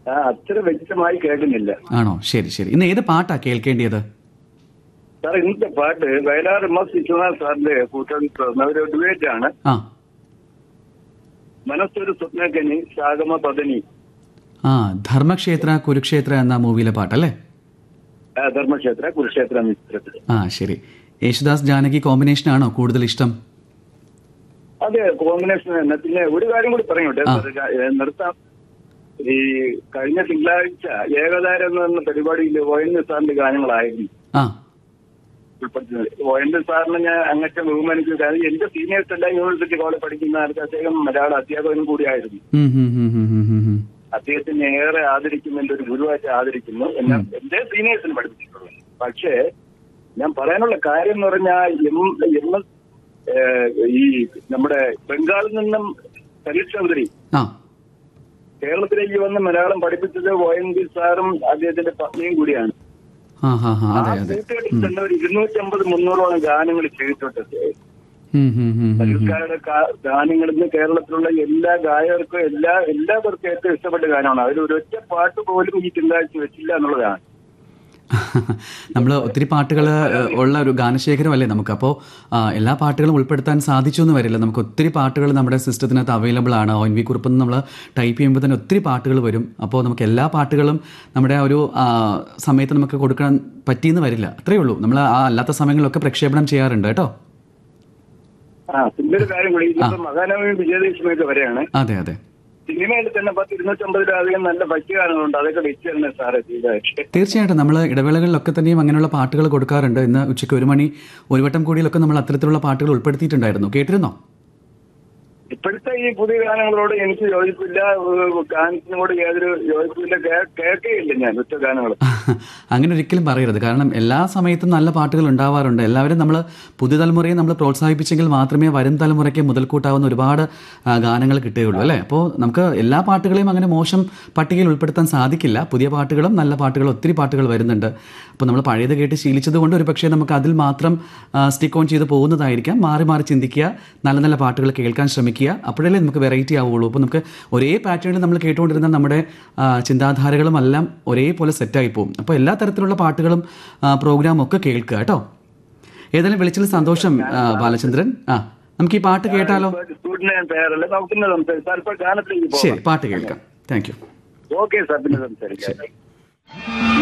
ആ, അത്ര വ്യക്തമായി കേൾക്കുന്നില്ല ആണോ ശരി ശരി ഇന്ന് ഏത് പാട്ടാ കേൾക്കേണ്ടിയത് സാർ ഇന്നത്തെ പാട്ട് വയലാർ എം എസ് വിശ്വനാഥ് സാറിന്റെ കൂട്ടം ഒരു ഡിബേറ്റ് ആണ് ആ മനസ്സൊരു സ്വപ്നക്കനി ശാഗമ പതനി ആ ധർമ്മക്ഷേത്ര കുരുക്ഷേത്ര എന്ന മൂവിയിലെ പാട്ടല്ലേ ആ, ധർമ്മക്ഷേത്ര കുരുക്ഷേത്ര മിത്രത്തിൽ ആ ശരി യേശുദാസ് ജാനകി കോമ്പിനേഷൻ ആണോ കൂടുതൽ ഇഷ്ടം അതെ കോമ്പിനേഷൻ തന്നെ പിന്നെ ഒരു കാര്യം കൂടി പറയട്ടെ ആ. സാർ, ഏ, നിർത്താം ഈ കഴിഞ്ഞ തിങ്കളാഴ്ച ഏകതാരം എന്ന് പറഞ്ഞ പരിപാടിയിൽ ഒ എൻ സാറിന്റെ ഗാനങ്ങളായിരുന്നു ആ ഉൾപ്പെടുത്തുന്നത് ഒ എൻ സാറിന് ഞാൻ അങ്ങനത്തെ ബഹുമാനിച്ചു കാരണം എന്റെ സീനിയേഴ്സ് എല്ലാം യൂണിവേഴ്സിറ്റി കോളേജ് പഠിക്കുന്ന കാലത്ത് അദ്ദേഹം മലയാള അധ്യാപകനും കൂടിയായിരുന്നു ഉം, ഉം, ഉം, ഉം, ഉം, ഉം, ഉം. അദ്ദേഹത്തിനെ ഏറെ ആദരിക്കുന്നു എന്റെ ഒരു ഗുരുവായിട്ട് ആദരിക്കുന്നു എന്നെ എന്റെ സീനിയേഴ്സിന് പഠിപ്പിച്ചിട്ടുള്ളത് പക്ഷേ ഞാൻ പറയാനുള്ള കാര്യം എന്ന് പറഞ്ഞാൽ എം എം എസ് ഏഹ്, ഈ നമ്മുടെ ബംഗാളിൽ നിന്നും പരീക്ഷ ചൗധരി ആ കേരളത്തിലേക്ക് വന്ന് മലയാളം പഠിപ്പിച്ചത് ഒ എൻ വി സാറും അദ്ദേഹത്തിന്റെ പത്നിയും കൂടിയാണ് ആ ഹാ ഹാ ആ അതെ അതെ കൂട്ടുകെട്ടിൽ തന്നെ ഒരു ഇരുന്നൂറ്റമ്പത് മുന്നൂറോളം ഗാനങ്ങൾ ചെയ്തിട്ടുണ്ട് ഉം, ഉം, ഉം, ഉം, ഉം. പരീക്ഷക്കാരുടെ ഗാനങ്ങളിൽ നിന്ന് കേരളത്തിലുള്ള എല്ലാ ഗായകർക്കും എല്ലാ എല്ലാവർക്കും ഏറ്റവും ഇഷ്ടപ്പെട്ട ഗാനമാണ് അതിൽ ഒരൊറ്റ പാട്ട് പോലും ഈ തിങ്കളാഴ്ച വെച്ചില്ല എന്നുള്ളതാണ് നമ്മൾ ഒത്തിരി പാട്ടുകൾ ഉള്ള ഒരു ഗാനശേഖരമല്ലേ നമുക്ക് അപ്പോൾ എല്ലാ പാട്ടുകളും ഉൾപ്പെടുത്താൻ സാധിച്ചു എന്ന് വരില്ല നമുക്ക് ഒത്തിരി പാട്ടുകൾ നമ്മുടെ സിസ്റ്റത്തിനകത്ത് അവൈലബിൾ ആണ് ഒ എൻ വി കുറിപ്പ് നമ്മൾ ടൈപ്പ് ചെയ്യുമ്പോൾ തന്നെ ഒത്തിരി പാട്ടുകൾ വരും അപ്പോൾ നമുക്ക് എല്ലാ പാട്ടുകളും നമ്മുടെ ആ ഒരു ആ, സമയത്ത് നമുക്ക് കൊടുക്കാൻ പറ്റിയെന്ന് വരില്ല അത്രയേ ഉള്ളൂ നമ്മൾ ആ അല്ലാത്ത സമയങ്ങളിലൊക്കെ പ്രക്ഷേപണം ചെയ്യാറുണ്ട് കേട്ടോ ആ പിന്നെ ഒരു കാര്യം കൂടി ഇന്നിപ്പോ മഹാനവമി വിജയദശമിയൊക്കെ വരെയാണ് അതെ അതെ സിനിമയിൽ തന്നെ പത്ത് ഇരുന്നൂറ്റമ്പതിലധികം നല്ല ഭക്തിഗാനങ്ങളുണ്ട് അതൊക്കെ വെച്ച് തന്നെ സാറ് ചെയ്തതായിട്ട് തീർച്ചയായിട്ടും നമ്മൾ ഇടവേളകളിലൊക്കെ തന്നെയും അങ്ങനെയുള്ള പാട്ടുകൾ കൊടുക്കാറുണ്ട് ഇന്ന് ഉച്ചയ്ക്ക് ഒരു മണി ഒരു വട്ടം കൂടിയിലൊക്കെ നമ്മൾ അത്തരത്തിലുള്ള പാട്ടുകൾ ഉൾപ്പെടുത്തിയിട്ടുണ്ടായിരുന്നു കേട്ടിരുന്നോ ഇപ്പോഴത്തെ ഈ പുതിയ ഗാനങ്ങളോട് എനിക്ക് യോജിപ്പില്ല ഏഹ് ഗാനത്തിനോട് യാതൊരു യോജിപ്പില്ല കേ- കേൾക്കുകയില്ല ഞാൻ ഒറ്റ ഗാനങ്ങൾ അങ്ങനെ ഒരിക്കലും പറയരുത് കാരണം എല്ലാ സമയത്തും നല്ല പാട്ടുകൾ ഉണ്ടാവാറുണ്ട് എല്ലാവരും നമ്മൾ പുതുതലമുറയെ നമ്മൾ പ്രോത്സാഹിപ്പിച്ചെങ്കിൽ മാത്രമേ വരും തലമുറയ്ക്ക് മുതൽക്കൂട്ടാവുന്ന ഒരുപാട് ആ, ഗാനങ്ങൾ കിട്ടുകയുള്ളൂ അല്ലേ അപ്പോൾ നമുക്ക് എല്ലാ പാട്ടുകളെയും അങ്ങനെ മോശം പട്ടികയിൽ ഉൾപ്പെടുത്താൻ സാധിക്കില്ല പുതിയ പാട്ടുകളും നല്ല പാട്ടുകളും ഒത്തിരി പാട്ടുകൾ വരുന്നുണ്ട് അപ്പോൾ നമ്മൾ പഴയത് കേട്ട് ശീലിച്ചത് കൊണ്ട് ഒരു പക്ഷേ നമുക്ക് അതിൽ മാത്രം സ്റ്റിക്ക് ഓൺ ചെയ്ത് പോകുന്നതായിരിക്കാം മാറി മാറി ചിന്തിക്കുക നല്ല നല്ല പാട്ടുകൾ കേൾക്കാൻ ശ്രമിക്കുക അപ്പോഴല്ലേ നമുക്ക് വെറൈറ്റി ആവുകയുള്ളൂ അപ്പോൾ നമുക്ക് ഒരേ പാറ്റേണിൽ നമ്മൾ കേട്ടുകൊണ്ടിരുന്ന നമ്മുടെ ആ, ചിന്താധാരകളും എല്ലാം ഒരേപോലെ സെറ്റായി പോകും അപ്പോൾ എല്ലാ തരത്തിലുള്ള പാട്ടുകളും പ്രോഗ്രാമും ഒക്കെ കേൾക്കുക കേട്ടോ ഏതായാലും വിളിച്ചതിൽ സന്തോഷം ആ, ബാലചന്ദ്രൻ ആ നമുക്ക് ഈ പാട്ട് കേട്ടാലോ സ്റ്റുഡിനെ ഞാൻ തയ്യാറല്ല നമുക്ക് പിന്നെ സംസാരിക്കാം സാർ ഇപ്പൊ ഗാനത്തിലേക്ക് ശരി പോകാം പാട്ട് കേൾക്കാം താങ്ക് യു ഓക്കെ സാർ പിന്നെ സംസാരിക്കാം